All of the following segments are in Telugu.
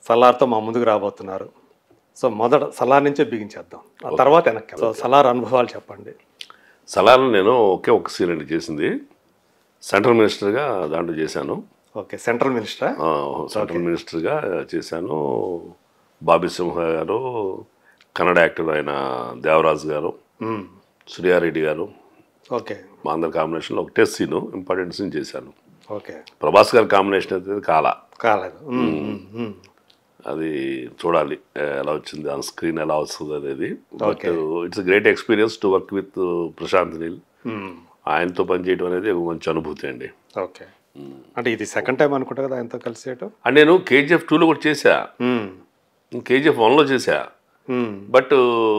సలార్తో మా ముందుకు రాబోతున్నారు సో మొదట సలార్ నుంచే బిగించేద్దాం ఆ తర్వాత వెనక్కి సో సలార్ అనుభవాలు చెప్పండి సలార్లో నేను ఒకే ఒక సీన్ అండి చేసింది సెంట్రల్ మినిస్టర్గా దాంట్లో చేశాను ఓకే సెంట్రల్ మినిస్టర్ ఆ, సెంట్రల్ మినిస్టర్గా చేశాను బాబీ సింహ గారు కన్నడ యాక్టర్ అయిన దేవరాజు గారు సూర్యారెడ్డి గారు ఓకే మా అందరి కాంబినేషన్లో ఒక టెస్ట్ సీను ఇంపార్టెంట్ సీన్ చేశాను ఓకే ప్రభాస్ గారి కాంబినేషన్ అయితే కాలా కాలేదు మ్మ్, మ్మ్, మ్మ్. అది చూడాలి ఎలా వచ్చింది ఆన్ స్క్రీన్ ఎలా వస్తుంది అనేది but Okay. It's great experience to work with Prashanth Neel hmm. ఆయనతో పనిచేయడం అనేది ఒక మంచి అనుభూతి అండి ఓకే అంటే ఇది సెకండ్ టైం అనుకుంటా కదా ఆయనతో కలిసి చేయటం అండ్ నేను కేజీఎఫ్ టూలో కూడా చేశా మ్మ్. కేజీఎఫ్ వన్లో చేశా మ్మ్. బట్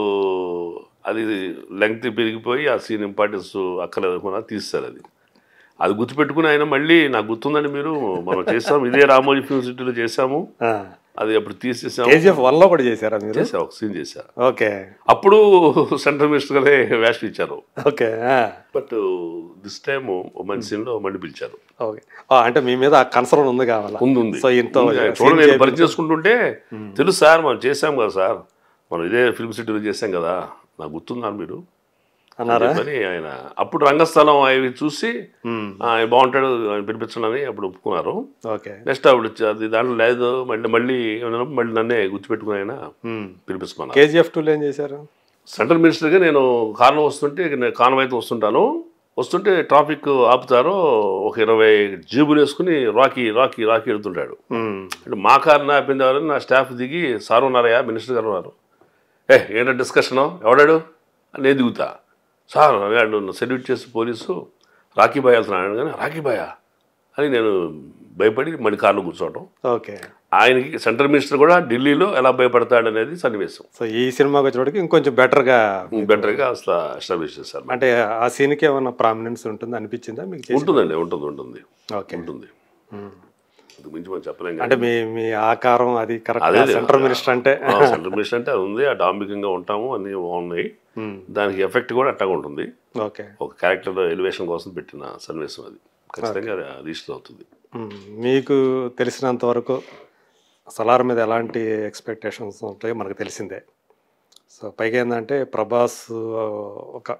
అది లెంగ్త్ పెరిగిపోయి ఆ సీన్ ఇంపార్టెన్స్ అక్కర్లేదు అనుకున్నా తీస్తారు అది అది గుర్తుపెట్టుకుని ఆయన మళ్ళీ నాకు గుర్తుందండి మీరు మనం చేసాం ఇదే రామోజీ ఫిల్మ్ సిటీలో చేసాము ఆ. అది అప్పుడు తీసేసాము కేజీఎఫ్ వన్ లో కూడా చేశారా మీరు చేసా ఒక సీన్ చేశా ఓకే అప్పుడు సెంట్రల్ మినిస్టర్గానే వేషం ఇచ్చారు ఓకే ఆ. బట్ దిస్ టైమ్ మంచి సీన్లో మళ్ళీ పిలిచారు ఓకే ఆ, అంటే మీ మీద ఆ కన్సర్న్ ఉంది కావాలా ఉంది ఉంది సో ఇంత ఉంది. చూడండి నేను పరిచయం చేసుకుంటుంటే తెలుసు సార్ మనం చేసాం కదా సార్ మనం ఇదే ఫిల్మ్ సిటీలో చేసాం కదా నాకు గుర్తున్నారు మీరు అన్నారా అని ఆయన అప్పుడు రంగస్థలం అవి చూసి మ్మ్. "ఆ, ఆయన బాగుంటాడు ఆయన పిలిపించండి అప్పుడు ఒప్పుకున్నారు ఓకే నెక్స్ట్ అప్పుడు వచ్చి అది దాంట్లో లేదు మళ్ళీ మళ్ళీ ఏమన్నా మళ్ళీ నన్నే గుర్తుపెట్టుకుని ఆయన మ్మ్. పిలిపిస్తున్నారు కేజీఎఫ్ టూలో ఏం చేశారు సెంట్రల్ మినిస్టర్గా నేను కారులో వస్తుంటే నేను కాన్వాయ్ అయితే వస్తుంటాను వస్తుంటే ట్రాఫిక్ ఆపుతారు ఒక ఇరవై జీబులు వేసుకుని రాకీ రాకీ రాకీ వెళ్తుంటాడు మ్మ్. అంటే మా కారు ఆపింది ఎవరని నా స్టాఫ్ దిగి సార్ ఉన్నారయ్యా మినిస్టర్ గారు ఉన్నారు ఏ ఏంటో డిస్కషను ఎవడాడు అని నేను దిగుతా సార్ అన్నాడు సెల్యూట్ చేసి పోలీసు రాకీ బాయ్ వెళ్తున్నాడు కానీ రాకీ బాయా అని నేను భయపడి మళ్ళీ కార్లో కూర్చోవటం ఓకే ఆయనకి సెంట్రల్ మినిస్టర్ కూడా ఢిల్లీలో ఎలా భయపడతాడు అనేది సన్నివేశం సో ఈ సినిమాకి వచ్చేటికి ఇంకొంచెం బెటర్గా బెటర్గా అసలు ఎస్టాబ్లిష్ చేశారు అంటే ఆ సీన్కి ఏమైనా ప్రామినెన్స్ ఉంటుంది అనిపించిందా మీకు చేసి ఉంటుందండి ఉంటుంది ఉంటుంది ఓకే ఉంటుంది మ్మ్. ఇంతకు మించి మనం చెప్పలేం అంటే మీ మీ ఆకారం అది అదే కరెక్ట్ సెంట్రల్ మినిస్టర్ అంటే సెంట్రల్ మినిస్టర్ అంటే అది ఉంది ఆ డాంబికంగా ఉంటాము అన్నీ బాగున్నాయి మ్మ్. దానికి ఎఫెక్ట్ కూడా అట్టగా ఉంటుంది ఓకే ఒక క్యారెక్టర్ ఎలివేషన్ కోసం పెట్టిన సన్నివేశం అది ఖచ్చితంగా అది రిజిస్టర్ అవుతుంది మ్మ్. మీకు తెలిసినంత వరకు సలార్ మీద ఎలాంటి ఎక్స్పెక్టేషన్స్ ఉంటాయో మనకు తెలిసిందే సో పైగా ఏంటంటే ప్రభాస్ ఆ, ఒక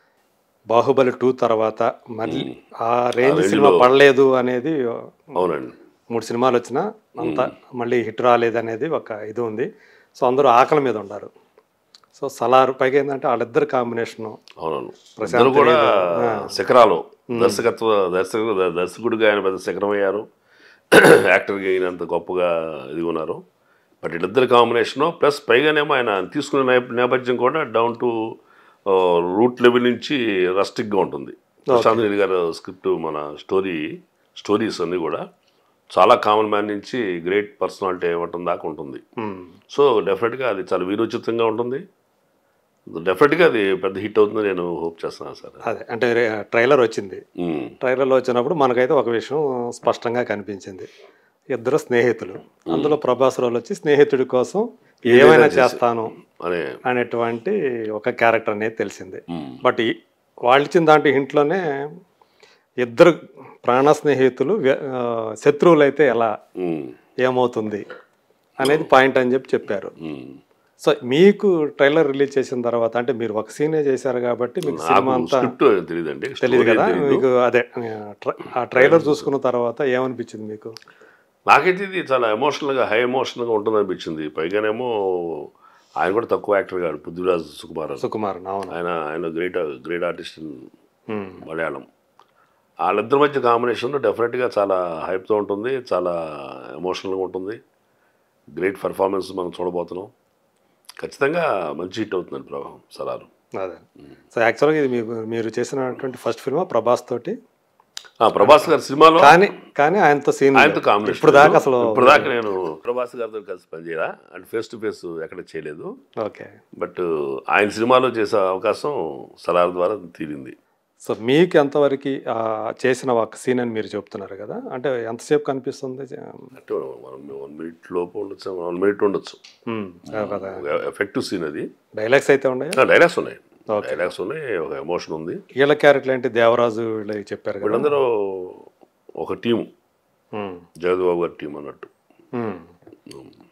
బాహుబలి టూ తర్వాత మళ్ళీ ఆ రేంజ్ సినిమా పడలేదు అనేది అవునండి మూడు సినిమాలు వచ్చినా అంత మళ్ళీ హిట్ రాలేదు అనేది ఒక ఇది ఉంది సో అందరూ ఆకలి మీద ఉన్నారు సో సలార్ పైగా ఏంటంటే వాళ్ళిద్దరు కాంబినేషను అవునవును ఇద్దరు కూడా శిఖరాలు దర్శకత్వ దర్శక దర్శకుడిగా ఆయన పెద్ద శిఖరం అయ్యారు యాక్టర్గా అయినంత గొప్పగా ఇది ఉన్నారు బట్ వీళ్ళిద్దరు కాంబినేషను ప్లస్ పైగానేమో ఆయన తీసుకునే నేప- నేపథ్యం కూడా డౌన్ టు రూట్ లెవెల్ నుంచి రస్టిక్గా ఉంటుంది ప్రశాంత్ నీల్ గారు స్క్రిప్ట్ మన స్టోరీ స్టోరీస్ అన్నీ కూడా చాలా కామన్ మ్యాన్ నుంచి గ్రేట్ పర్సనాలిటీ ఇవ్వటం దాకా ఉంటుంది సో డెఫినెట్గా అది చాలా వీరోచితంగా ఉంటుంది డెఫినెట్గా అది పెద్ద హిట్ అవుతుందని నేను హోప్ చేస్తున్నాను సార్ అదే అంటే ట్రైలర్ వచ్చింది ఉమ్, ట్రైలర్లో వచ్చినప్పుడు మనకైతే ఒక విషయం స్పష్టంగా కనిపించింది ఇద్దరు స్నేహితులు అందులో ప్రభాస్ రోల్ వచ్చి స్నేహితుడి కోసం ఏమైనా చేస్తాను అనే అనేటువంటి ఒక క్యారెక్టర్ అనేది తెలిసింది ఉమ్, బట్ ఈ- వాళ్ళు ఇచ్చిన దాంట్లో ఇంట్లోనే ఇద్దరు ప్రాణ స్నేహితులు వ్య- ఆ, శత్రువులు అయితే ఎలా ఉమ్, ఏమవుతుంది అనేది పాయింట్ అని చెప్పి చెప్పారు ఉమ్. సో మీకు ట్రైలర్ రిలీజ్ చేసిన తర్వాత అంటే మీరు ఒక సీనే చేశారు కాబట్టి మీకు సినిమా నాకు అంతా స్క్రిప్ట్ తెలియదండి తెలియదు కదా మీకు అదే ఆ, ట్ర- ఆ ట్రైలర్ చూసుకున్న తర్వాత ఏమనిపించింది మీకు నాకైతే ఇది చాలా ఎమోషనల్గా హై ఎమోషనల్గా ఉంటుంది అనిపించింది పైగానేమో ఆయన కూడా తక్కువ యాక్టర్ కాదు పృథ్వీరాజ్ సుకుమార్ అని. సుకుమార్ అవును ఆయన ఆయన great great artist in um, Malayalam వాళ్ళిద్దరి మధ్య కాంబినేషన్ డెఫినెట్గా చాలా హైప్తో ఉంటుంది చాలా ఎమోషనల్గా ఉంటుంది గ్రేట్ పర్ఫార్మెన్స్ మనం చూడబోతున్నాం ఖచ్చితంగా మంచి హిట్ అవుతుందండి ప్రవాహం సలారు అదే సో యాక్చువల్గా ఇది మీకు మీరు చేసినటువంటి ఫస్ట్ ఫిల్మ్ ప్రభాస్ తోటి ఆ, ప్రభాస్ గారి సినిమాలో కానీ కానీ ఆయనతో సీన్ ఆయనతో కాంబినేషన్ ఇప్పుడు దాకా అసలు ఇప్పుడు దాకా నేను ప్రభాస్ గారితో కలిసి పనిచేయరా అండ్ ఫేస్ టు ఫేస్ ఎక్కడ చేయలేదు ఓకే బట్ ఆయన సినిమాలో చేసే అవకాశం సలార్ ద్వారా తీరింది సో మీకు ఎంతవరకు ఆ, చేసిన ఒక సీన్ అని మీరు చెప్తున్నారు కదా అంటే ఎంతసేపు కనిపిస్తుంది అంటే వన్ వన్ మినిట్ లోపు ఉండొచ్చు వన్ మినిట్ ఉండొచ్చు ఉమ్, కదా ఎఫెక్టివ్ సీన్ అది డైలాగ్స్ అయితే ఉన్నాయా డైలాగ్స్ ఉన్నాయి డైలాగ్స్ ఉన్నాయి ఒక ఎమోషన్ ఉంది వీళ్ళ క్యారెక్టర్ ఏంటి దేవరాజు వీళ్ళు చెప్పారు కదా వీళ్ళందరూ ఒక టీము ఉమ్, జగద్బాబు గారి టీం అన్నట్టు ఉమ్.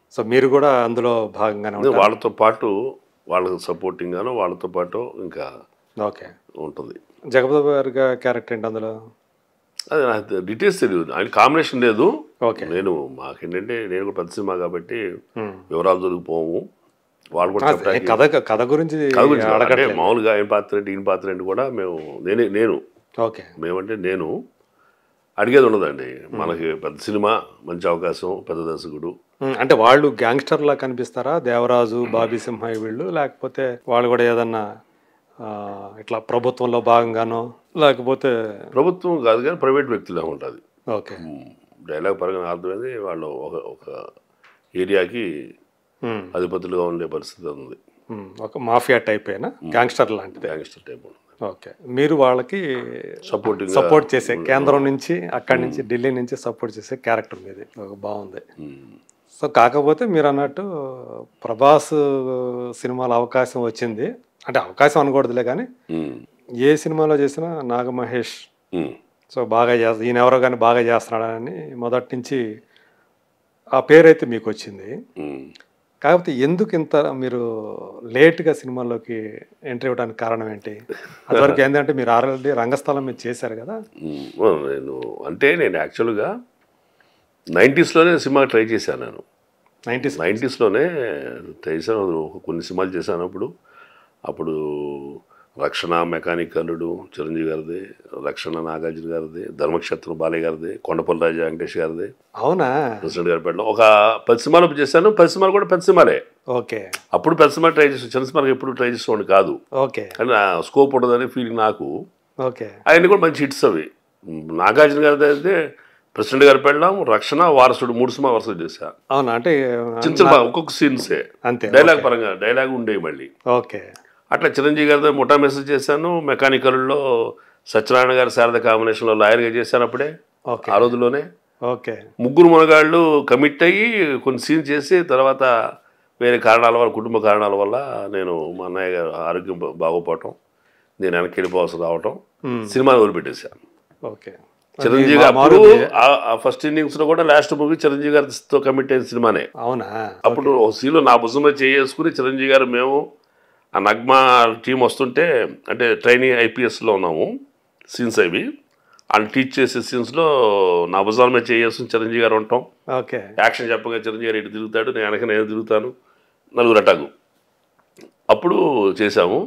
సో మీరు కూడా అందులో భాగంగానే ఉంటారు వాళ్ళతో పాటు వాళ్ళకి సపోర్టింగ్ గాను వాళ్ళతో పాటు ఇంకా ఓకే ఉంటుంది జగపతి గారి క్యారెక్టర్ ఏంటి అందులో అది నాకు డీటెయిల్స్ తెలియదు ఆయన కాంబినేషన్ లేదు ఓకే నేను మాకేంటంటే నేను కూడా పెద్ద సినిమా కాబట్టి Hmm. వివరాలు దొరికిపోము వాళ్ళు కూడా అదే, చెప్పడానికి కథ కథ గురించి కథ గురించి కాదు. అంటే అడగట్లేదు మామూలుగా ఆయన పాత్ర ఏంటి ఈయన పాత్ర ఏంటి కూడా మేము నేనే నేను ఓకే మేమంటే నేను అడిగేది ఉండదండి మనకి పెద్ద సినిమా మంచి అవకాశం పెద్ద దర్శకుడు ఉమ్, అంటే వాళ్ళు గ్యాంగ్స్టర్ లా కనిపిస్తారా దేవరాజు బాబీ సింహయ్య వీళ్ళు లేకపోతే వాళ్ళు కూడా ఏదన్నా ఆ, ఇట్లా ప్రభుత్వంలో భాగంగానో లేకపోతే ప్రభుత్వం కాదు కానీ ప్రైవేట్ వ్యక్తులే ఉంటుంది ఓకే డైలాగ్ పరంగా నాకు అర్థమైంది వాళ్ళు ఒక ఒక ఏరియాకి ఉమ్, అధిపతులుగా ఉండే పరిస్థితి ఉంది ఉమ్, ఒక మాఫియా టైప్ అయినా గ్యాంగ్స్టర్ లాంటిది గ్యాంగ్స్టర్ టైప్ ఉంది ఓకే మీరు వాళ్ళకి సపోర్టింగ్ సపోర్ట్ చేసే కేంద్రం నుంచి అక్కడి నుంచి ఢిల్లీ నుంచి సపోర్ట్ చేసే క్యారెక్టర్ మీది ఒక బాగుంది సో కాకపోతే మీరు అన్నట్టు ప్రభాస్ సినిమాలో అవకాశం వచ్చింది అంటే అవకాశం అనకూడదులే కానీ ఏ సినిమాలో చేసినా నాగమహేష్ సో బాగా చేస్తా ఈయన ఎవరో కానీ బాగా చేస్తున్నాడని మొదటి నుంచి ఆ పేరైతే మీకు వచ్చింది కాకపోతే ఎందుకు ఇంత మీరు లేట్గా సినిమాల్లోకి ఎంట్రీ ఇవ్వడానికి కారణం ఏంటి అదివరకు ఏంటంటే మీరు ఆల్రెడీ రంగస్థలం మీద చేశారు కదా నేను అంటే నేను యాక్చువల్గా నైంటీస్లోనే సినిమా ట్రై చేశాను నేను నైంటీస్ నైంటీస్లోనే చేశాను ఒక కొన్ని సినిమాలు చేశాను అప్పుడు అప్పుడు రక్షణ మెకానిక్ అల్లుడు చిరంజీవి గారిది రక్షణ నాగార్జున గారిది ధర్మక్షేత్రం బాలయ్య గారిది కొండపల్లి రాజా వెంకటేష్ గారిది అవునా ప్రెసిడెంట్ గారి పెట్టడం ఒక పది సినిమాలు చేశాను పది సినిమాలు కూడా పెద్ద సినిమాలే ఓకే అప్పుడు పెద్ద సినిమా ట్రై చేసి చిన్న సినిమాకి ఎప్పుడు ట్రై చేసేవాడిని కాదు ఓకే కానీ ఆ స్కోప్ ఉండదని ఫీలింగ్ నాకు ఓకే అవన్నీ కూడా మంచి హిట్స్ అవి నాగార్జున గారిది అయితే ప్రెసిడెంట్ గారు పెళ్ళాం రక్షణ వారసుడు మూడు సినిమా వరుస చేశా అవునా అంటే చిన్న చిన్న ఒక్కొక్క సీన్సే అంతే డైలాగ్ పరంగా డైలాగ్ ఉండేవి మళ్ళీ ఓకే అట్లా చిరంజీవి గారితో ముఠా మెసేజ్ చేశాను మెకానికల్లో సత్యనారాయణ గారి శారద కాంబినేషన్లో లాయర్గా చేశాను అప్పుడే ఓకే ఆ రోజులోనే ఓకే ముగ్గురు మునగాళ్ళు కమిట్ అయ్యి కొన్ని సీన్ చేసి తర్వాత వేరే కారణాల వల్ల కుటుంబ కారణాల వల్ల నేను మా అన్నయ్య గారు ఆరోగ్యం బా- బాగోపోవటం నేను వెనక్కి వెళ్ళిపోవాల్సి రావటం Hmm. సినిమాని వదిలిపెట్టేశాను ఓకే చిరంజీవి అది గారు మా- అప్పుడు మారుతి. ఆ- ఆ ఫస్ట్ ఇన్నింగ్స్ లో కూడా లాస్ట్ మూవీ చిరంజీవి గారితో కమిట్ అయిన సినిమానే అవునా అప్పుడు ఒక సీన్లో నా భుజం మీద చేసుకుని చిరంజీవి గారు మేము ఆ నగ్మా టీం వస్తుంటే అంటే ట్రైనింగ్ ఐపీఎస్లో ఉన్నాము సీన్స్ అవి వాళ్ళు టీచ్ చేసే సీన్స్లో నా భుజాల మీద చేసుకుని చిరంజీవి గారు ఉంటాం ఓకే యాక్షన్ చెప్పగా చిరంజీవి గారు ఇటు తిరుగుతాడు నేను వెనక నేను తిరుగుతాను నలుగురు అటాకు అప్పుడు చేశాము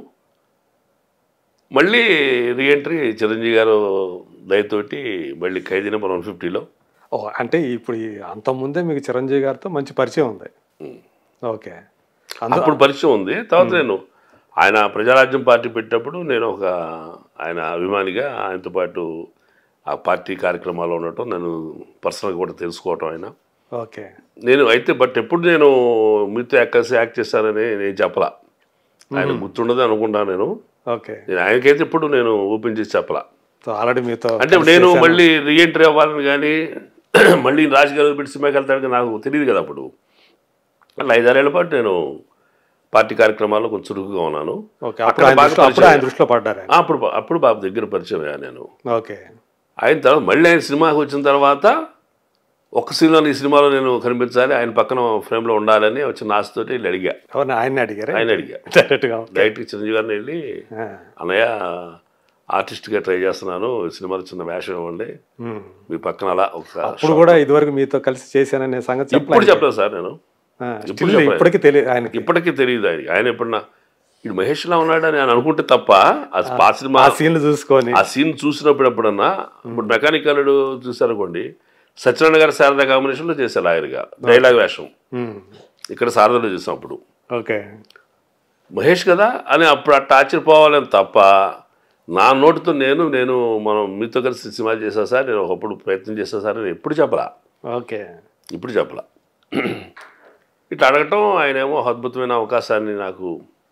మళ్ళీ రీఎంట్రీ చిరంజీవి గారు దయతోటి మళ్ళీ ఖైదీ నెంబర్ వన్ ఫిఫ్టీలో ఓ అంటే ఇప్పుడు ఈ అంత ముందే మీకు చిరంజీవి గారితో మంచి పరిచయం ఉంది ఓకే అందు అప్పుడు పరిచయం ఉంది తర్వాత నేను ఆయన ప్రజారాజ్యం పార్టీ పెట్టినప్పుడు నేను ఒక ఆయన అభిమానిగా ఆయనతో పాటు ఆ పార్టీ కార్యక్రమాల్లో ఉండటం నేను పర్సనల్గా కూడా తెలుసుకోవటం ఆయన ఓకే నేను అయితే బట్ ఎప్పుడు నేను మీతో కలిసి యాక్ట్ చేశానని నేను చెప్పలా ఆయన గుర్తుండదు అనుకుంటాను నేను ఓకే నేను ఆయనకైతే ఇప్పుడు నేను ఓపెన్ చేసి చెప్పలా సో ఆల్రెడీ మీతో అంటే కలిసి నేను చేశాను. మళ్ళీ రీఎంట్రీ అవ్వాలని కానీ మళ్ళీ రాజకీయాలు పెట్టి సినిమాకి వెళ్తాడని నాకు తెలియదు కదా అప్పుడు మళ్ళీ ఐదారేళ్ల పాటు నేను పార్టీ కార్యక్రమాల్లో కొంచెం చురుకుగా ఉన్నాను ఓకే అప్పుడు అక్కడ ఆయన బాగా దృష్టిలో అప్పుడు ఆయన పరిచయం. దృష్టిలో పడ్డారు ఆయన ఆ, అప్పుడు అప్పుడు బాబు దగ్గర పరిచయం అయ్యా నేను ఓకే ఆయన తర్వాత మళ్ళీ ఆయన సినిమాకి వచ్చిన తర్వాత ఒక సీన్లో ఈ సినిమాలో నేను కనిపించాలి ఆయన పక్కన ఫ్రేమ్లో ఉండాలని వచ్చిన ఆశతోటి వెళ్ళి అడిగా అవును ఆయన్ని అడిగారు ఆయన అడిగా డైరెక్ట్గా డైరెక్టర్ చిరంజీవి గారిని వెళ్ళి ఆ, అన్నయ్య ఆర్టిస్ట్గా ట్రై చేస్తున్నాను సినిమాలో చిన్న వేషం ఇవ్వండి ఉమ్. మీ పక్కన అలా ఒక అప్పుడు కూడా ఇదివరకు మీతో కలిసి చేశాననే సంగతి ఇప్పుడు చెప్పలేదు చెప్పలేదు సార్ నేను ఆ, ఇప్పుడు still చెప్పలేదు. ఇప్పటికీ తెలియదు ఆయనకి ఇప్పటికీ తెలియదు ఆయన ఆయన ఎప్పుడన్నా ఇడు మహేష్లా ఉన్నాడని ఆయన అనుకుంటే తప్ప అది ఆ సినిమా ఆ సీన్లు చూసుకొని ఆ సీన్ చూసినప్పుడు ఎప్పుడన్నా ఇప్పుడు మెకానికల్ చూసారనుకోండి సత్యనారాయణ గారి శారదా కాంబినేషన్లో చేశారు ఆయనగా డైలాగ్ వేషం ఉమ్. ఇక్కడ శారదలో చూసాం అప్పుడు ఓకే మహేష్ కదా అని అప్పుడు అట్ట ఆశ్చర్యపోవాలని తప్ప నా నోటితో నేను నేను మనం మీతో కలిసి సినిమా చేసా సార్ నేను ఒకప్పుడు ప్రయత్నం చేసా సార్ నేను ఎప్పుడు చెప్పలా ఓకే ఇప్పుడు చెప్పలా ఇట్లా అడగటం ఆయన ఏమో అద్భుతమైన అవకాశాన్ని నాకు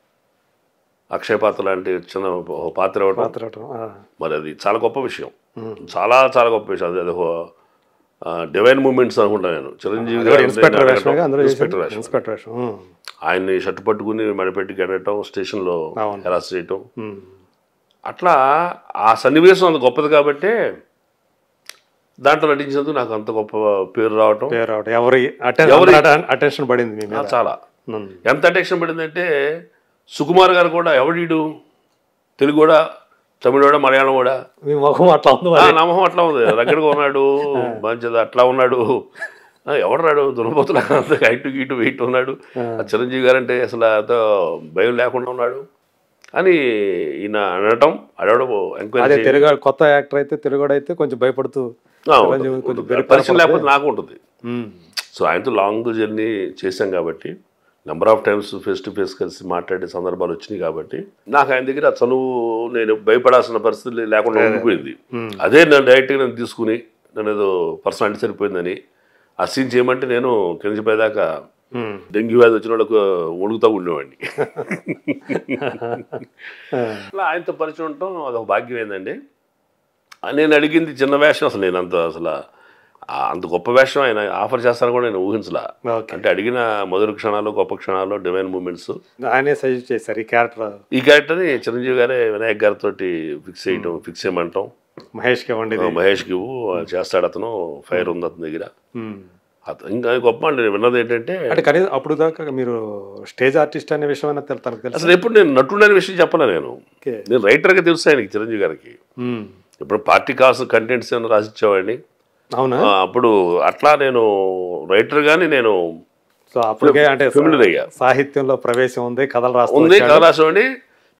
అక్షయ పాత్ర లాంటి చిన్న ఒక పాత్ర ఇవ్వటం పాత్ర అవటం, ఆ. మరి అది చాలా గొప్ప విషయం చాలా చాలా గొప్ప విషయం అది అది ఒక డివైన్ మూమెంట్స్ అనుకుంటా నేను చిరంజీవి అది కూడా గారు ఇన్స్పెక్టర్ నేను వేషమేగా అందులో ఇన్స్పెక్టర్ చేశారు? వేషం ఇన్స్పెక్టర్ వేషం ఉమ్. ఆయన్ని షర్ట్ పట్టుకుని మెడపెట్టి గడటం స్టేషన్లో అవును. హెరాస్ చేయటం ఉమ్. అట్లా ఆ సన్నివేశం అంత గొప్పది కాబట్టే దాంట్లో నటించినందుకు నాకు అంత గొప్ప పేరు రావటం పేరు రావడం ఎవరి అటెన్షన్ పడింది మీ మీద చాలా ఉమ్. ఎంత అటెన్షన్ పడిందంటే సుకుమార్ గారు కూడా ఎవడీడు తెలుగు కూడా తమిళ కూడా మలయాళం కూడా మీ ముఖం అట్లా ఉంది ఆ, మరి. నమ్మకం అట్లా ఉంది రగ్గడగా ఉన్నాడు మంచిది అట్లా ఉన్నాడు ఆ, ఎవడరాడు దుర్బోతులు అంత హైట్ గీటు వెయిట్ ఉన్నాడు ఆ చిరంజీవి గారు అంటే అసలు అంత భయం లేకుండా ఉన్నాడు అని ఈయన అనటం అడవడం అదే ఎంక్వైరీ తెలుగు కొత్త యాక్టర్ అయితే తెలుగుడు అయితే కొంచెం భయపడుతూ చిరంజీవి కొంచెం బెరుకు పరిచయం లేకపోతే నాకు ఉంటుంది ఉమ్. సో ఆయనతో లాంగ్ జర్నీ చేశాం కాబట్టి number of times face to face కలిసి మాట్లాడే సందర్భాలు వచ్చినాయి కాబట్టి నాకు ఆయన దగ్గర ఆ చనువు నేను భయపడాల్సిన పరిస్థితి లేకుండా ఉండిపోయింది అదే నన్ను డైరెక్ట్గా నేను తీసుకుని నన్ను ఏదో పర్సనాలిటీ సరిపోయిందని ఆ సీన్ చేయమంటే నేను కింద పైదాకా ఉమ్. డెంగ్యూ వ్యాధి వచ్చిన వాళ్ళకు వణుకుతూ ఉండేవాడిని ఆ. అట్లా ఆయనతో పరిచయం ఉండటం అదొక భాగ్యం ఏందండి ఆ నేను అడిగింది చిన్న వేషం అసలు నేను అంత అసలు ఆ అంత గొప్ప వేషం ఆయన ఆఫర్ చేస్తాను కూడా నేను ఊహించలా ఓకే అంటే అడిగిన మధుర క్షణాలు గొప్ప క్షణాలు డివైన్ మూమెంట్స్ ఆయనే సజెస్ట్ చేశారు ఈ క్యారెక్టర్ ఈ క్యారెక్టర్ని చిరంజీవి గారే వినాయక్ గారితో ఫిక్స్ చేయటం ఫిక్స్ చేయమంటాం మహేష్కి ఇవ్వండి ఇది. మహేష్కి ఇవ్వు చేస్తాడు అతను ఫైర్ ఉంది అతని దగ్గర ఉమ్. అతను ఇంకా గొప్ప అండి నేను విన్నది ఏంటంటే అంటే కనీసం అప్పుడు దాకా మీరు స్టేజ్ ఆర్టిస్ట్ అనే విషయం అయినా తెలు- తనకు తెలుసు అసలు ఎప్పుడు నేను నటుడని విషయం చెప్పలే నేను ఓకే నేను రైటర్గా తెలుసు ఆయనకి చిరంజీవి గారికి ఉమ్. ఇప్పుడు పార్టీ కావాల్సిన కంటెంట్స్ ఏమైనా రాసిచ్చేవాడిని అవునా ఆ, అప్పుడు అట్లా నేను రైటర్ గాని నేను సో అప్పటికే అంటే familiar అయ్యా. సాహిత్యంలో ప్రవేశం ఉంది కథలు ఉంది రాస్తుంది కళాశోని